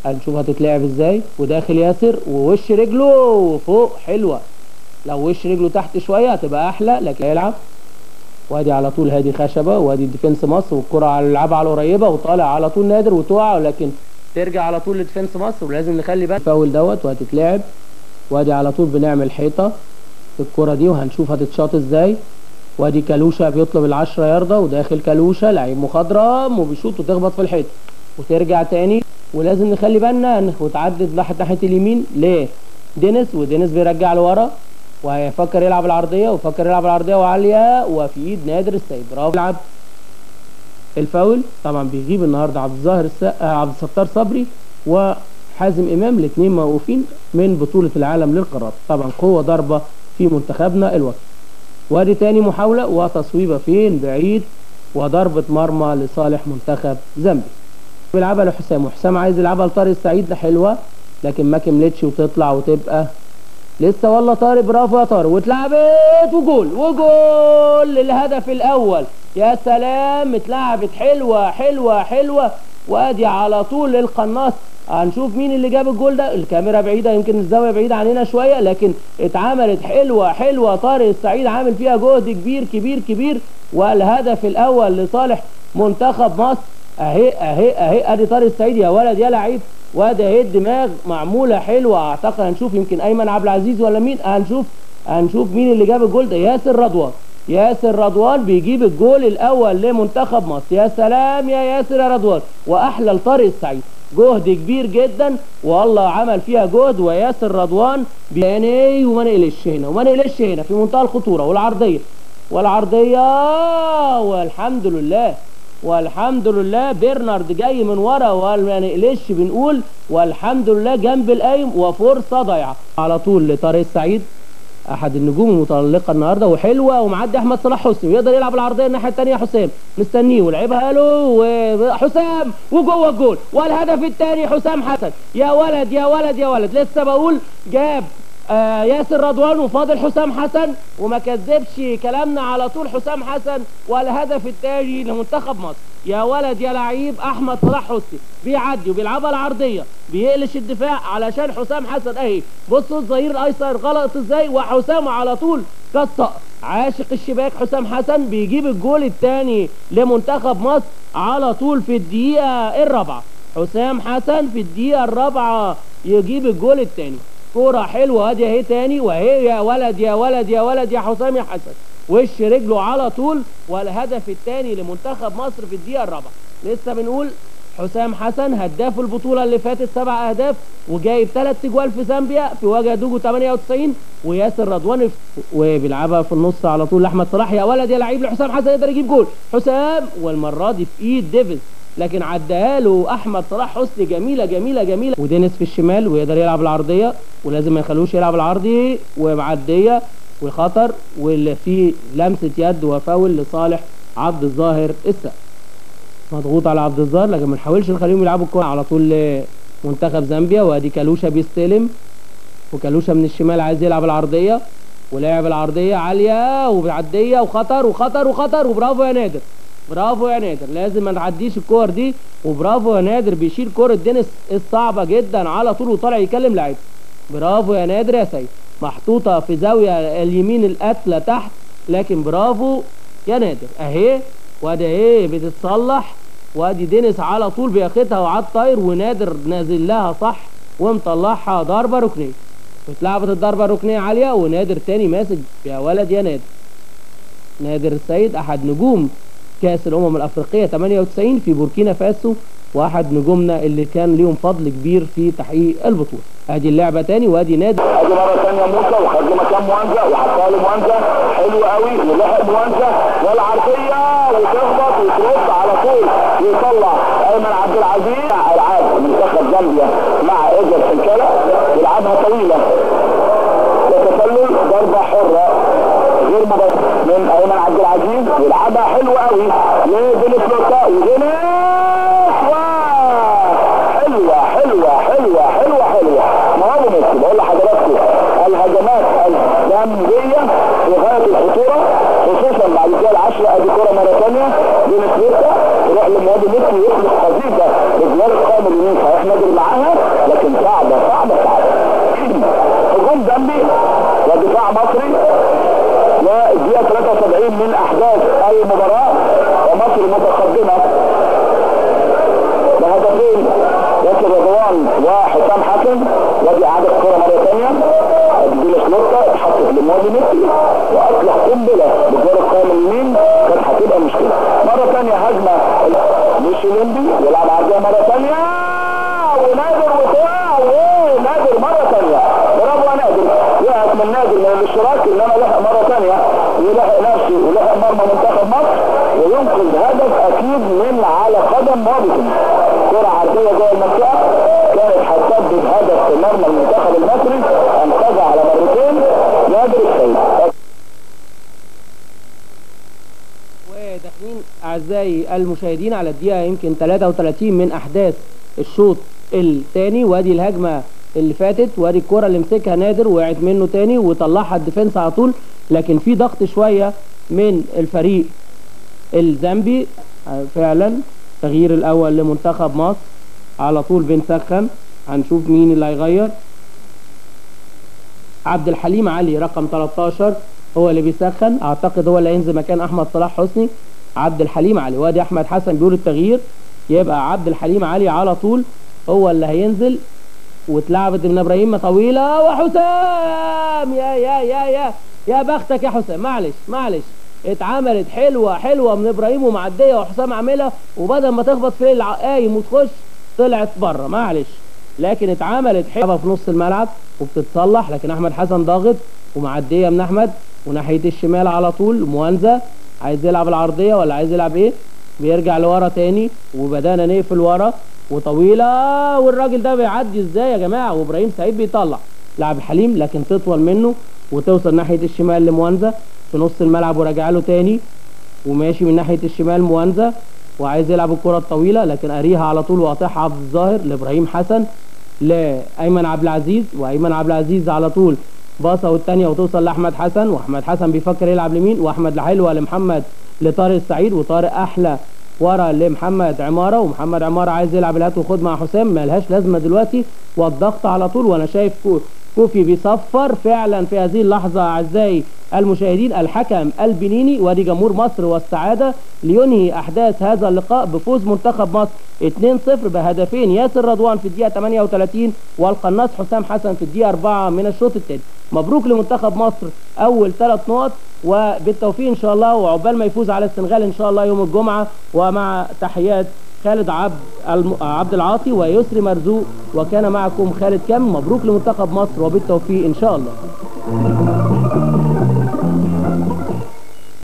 هنشوف هتتلعب ازاي وداخل ياسر ووش رجله فوق حلوه لو وش رجله تحت شويه هتبقى احلى لكن هيلعب وادي على طول هادي خشبه وادي ديفنس مصر والكره على العبها على القريبه وطالع على طول نادر وتقع ولكن ترجع على طول لديفنس مصر ولازم نخلي بالنا الفاول دوت وهتتلعب وادي على طول بنعمل حيطه الكره دي وهنشوف هتتشاط ازاي وادي كالوشا بيطلب العشرة ياردة وداخل كالوشا لعيب مخضرم وبيشوط وتخبط في الحيطه وترجع تاني ولازم نخلي بالنا وتعدد ناحيه ناحيه اليمين ليه دينيس ودينيس بيرجع لورا وهيفكر يلعب العرضيه وفكر يلعب العرضيه وعاليه وفي ايد نادر السيد برافو يلعب الفاول طبعا بيجيب النهارده عبد الظاهر الس... عبد الستار صبري وحازم امام الاثنين موقوفين من بطوله العالم للقارات طبعا قوه ضربه في منتخبنا الوقت وادي تاني محاوله وتصويبه فين بعيد وضربه مرمى لصالح منتخب زامبيا بيلعبها لحسام وحسام عايز يلعبها لطارق السعيد ده حلوه لكن ما كملتش وتطلع وتبقى لسه والله طارق برافو يا طارق واتلعبت وجول وجول للهدف الاول يا سلام اتلعبت حلوه حلوه حلوه وادي على طول القناص هنشوف مين اللي جاب الجول ده الكاميرا بعيده يمكن الزاويه بعيده عننا شويه لكن اتعملت حلوه حلوه طارق السعيد عامل فيها جهد كبير كبير كبير والهدف الاول لصالح منتخب مصر اهي اهي اهي ادي طارق السعيد يا ولد يا لعيب وادي اهي الدماغ معموله حلوه اعتقد هنشوف يمكن ايمن عبد العزيز ولا مين هنشوف هنشوف مين اللي جاب الجول ده ياسر رضوان ياسر رضوان بيجيب الجول الاول لمنتخب مصر يا سلام يا ياسر يا رضوان واحلى لطارق السعيد جهد كبير جدا والله عمل فيها جهد وياسر رضوان بياني وما نقلش هنا وما نقلش هنا في منتهى الخطوره والعرضيه والعرضيه والحمد لله والحمد لله برنارد جاي من ورا وما نقلش بنقول والحمد لله جنب القايم وفرصه ضايعه على طول لطارق السعيد احد النجوم المتالقه النهارده وحلوه ومعدي احمد صلاح حسني ويقدر يلعب العرضيه الناحيه الثانيه حسام مستنيه ولعبها له وحسام وجوه الجول والهدف الثاني حسام حسن يا ولد يا ولد يا ولد لسه بقول جاب آه ياسر رضوان وفاضل حسام حسن وما كذبش كلامنا على طول حسام حسن والهدف الثاني لمنتخب مصر يا ولد يا لعيب احمد صلاح حسني بيعدي وبيلعبها العرضيه بيقلش الدفاع علشان حسام حسن اهي بصوا الظهير الايسر غلط ازاي وحسام على طول كالصقر عاشق الشباك حسام حسن بيجيب الجول الثاني لمنتخب مصر على طول في الدقيقه الرابعه حسام حسن في الدقيقه الرابعه يجيب الجول الثاني كوره حلوه ادي اهي تاني واهي يا ولد يا ولد يا ولد يا حسام يا حسن وش رجله على طول والهدف الثاني لمنتخب مصر في الدقيقه الرابعه لسه بنقول حسام حسن هداف البطوله اللي فاتت سبع اهداف وجايب ثلاث اجوال في زامبيا في وجه دوجو 98 وياسر رضوان وبيلعبها في النص على طول لاحمد صلاح يا ولد يا لعيب لحسام حسن يقدر يجيب جول حسام والمره دي في ايد ديفيز لكن عداها له احمد صلاح حسني جميله جميله جميله ودينيس في الشمال ويقدر يلعب العرضيه ولازم ما يخلوش يلعب العرضي ومعديه وخطر واللي فيه لمسه يد وفاول لصالح عبد الظاهر السقف مضغوط على عبد الظاهر لكن ما نحاولش نخليهم يلعبوا الكوره على طول لمنتخب زامبيا وادي كالوشا بيستلم وكالوشا من الشمال عايز يلعب العرضيه ولعب العرضيه عاليه وبعديه وخطر وخطر وخطر وبرافو يا نادر برافو يا نادر لازم ما نعديش الكور دي وبرافو يا نادر بيشيل كوره دينيس الصعبه جدا على طول وطالع يكلم لعيب برافو يا نادر يا سيد محطوطه في زاويه اليمين القتله تحت لكن برافو يا نادر اهي وادي اهي بتتصلح وادي دينيس على طول بياخدها وعاد طاير ونادر نازل لها صح ومطلعها ضربه ركنيه اتلعبت الضربه الركنيه عاليه ونادر تاني ماسك يا ولد يا نادر نادر السيد احد نجوم كاس الامم الافريقيه 98 في بوركينا فاسو واحد نجومنا اللي كان ليهم فضل كبير في تحقيق البطوله ادي اللعبه تاني وادي نادر ادي مره ثانيه موسى وخد له مكان موانزا وحطها له موانزا حلو قوي ولحق موانزا والعرضيه وتخبط وترد على طول ويطلع ايمن عبد العزيز العاب منتخب زامبيا مع ايجر سنكالا يلعبها طويله وتسلل ضربه حره غير مباشر من ايمن عبد العزيز يلعبها حلو قوي لدينيس لوتا ودينيس حلوه حلوه حلوه حلوه حلوه ما هو ميسي بقول لحضراتكم الهجمات الجامديه في غايه الخطوره خصوصا بعد كده العشره ادي كوره مره ثانيه دينيس لوتا يروح لموادي ميسي يخلق قذيفه لجوار القائم اليمين صحيح نادر معاها لكن صعبه صعبه صعبه هجوم جنبي ودفاع مصري والدقيقه 73 من احداث المباراه ومصر متقدمه بهدفين ياسر رضوان وحسام حسن ودي اعاده كره مره ثانيه ادي شلوطه اتحطت لموادي ميسي واصلح قنبله بجوار القائم اليمين كانت هتبقى مشكله مره ثانيه هجمه مش ليمبي يلعب عرضيه مره ثانيه ونادر وقع ونادر مره ثانيه برافو يا نادر وقعت من نادر من الاشتراك انما لحق مره ثانيه ولحق نفسه ولحق مرمى منتخب مصر وينقذ هدف اكيد من على قدم مارتن كره عرضيه جوه المنطقه كانت هتسبب هدف في مرمى المنتخب المصري انقذها على مرتين نادر السيد وداخلين اعزائي المشاهدين على الدقيقه يمكن 33 من احداث الشوط الثاني وادي الهجمه اللي فاتت وادي الكره اللي مسكها نادر وقعت منه تاني وطلعها الديفنس على طول لكن في ضغط شويه من الفريق الزامبي فعلا تغيير الاول لمنتخب مصر على طول بنسخن هنشوف مين اللي هيغير عبد الحليم علي رقم 13 هو اللي بيسخن اعتقد هو اللي هينزل مكان احمد صلاح حسني عبد الحليم علي وادي احمد حسن بيقول التغيير يبقى عبد الحليم علي على طول هو اللي هينزل واتلعبت من ابراهيم طويله وحسام يا يا يا يا يا بختك يا حسام معلش معلش اتعملت حلوه حلوه من ابراهيم ومعديه وحسام عاملها وبدل ما تخبط في العقايم وتخش طلعت بره معلش لكن اتعملت حلوه في نص الملعب وبتتصلح لكن احمد حسن ضاغط ومعديه من احمد وناحيه الشمال على طول موانزه عايز يلعب العرضيه ولا عايز يلعب ايه بيرجع لورا تاني وبدانا نقفل ورا وطويله والراجل ده بيعدي ازاي يا جماعه وابراهيم سعيد بيطلع لعب حليم لكن تطول منه وتوصل ناحيه الشمال لموانزه في نص الملعب وراجع له تاني وماشي من ناحيه الشمال موانزه وعايز يلعب الكره الطويله لكن قاريها على طول وقاطعها عبد الظاهر لابراهيم حسن لايمن عبد العزيز وايمن عبد العزيز على طول باصه والثانيه وتوصل لاحمد حسن واحمد حسن بيفكر يلعب لمين واحمد لحلوه لمحمد لطارق السعيد وطارق احلى ورا لمحمد عماره ومحمد عماره عايز يلعب الهات وخد مع حسام ملهاش لازمه دلوقتي والضغط على طول وانا شايف كوفي بيصفر فعلا في هذه اللحظه اعزائي المشاهدين الحكم البنيني وادي جمهور مصر والسعاده لينهي احداث هذا اللقاء بفوز منتخب مصر 2-0 بهدفين ياسر رضوان في الدقيقه 38 والقناص حسام حسن في الدقيقه 4 من الشوط الثاني مبروك لمنتخب مصر اول ثلاث نقط وبالتوفيق ان شاء الله وعقبال ما يفوز على السنغال ان شاء الله يوم الجمعه ومع تحيات خالد عبد الم... عبد العاطي ويسري مرزوق وكان معكم خالد كم مبروك لمنتخب مصر وبالتوفيق ان شاء الله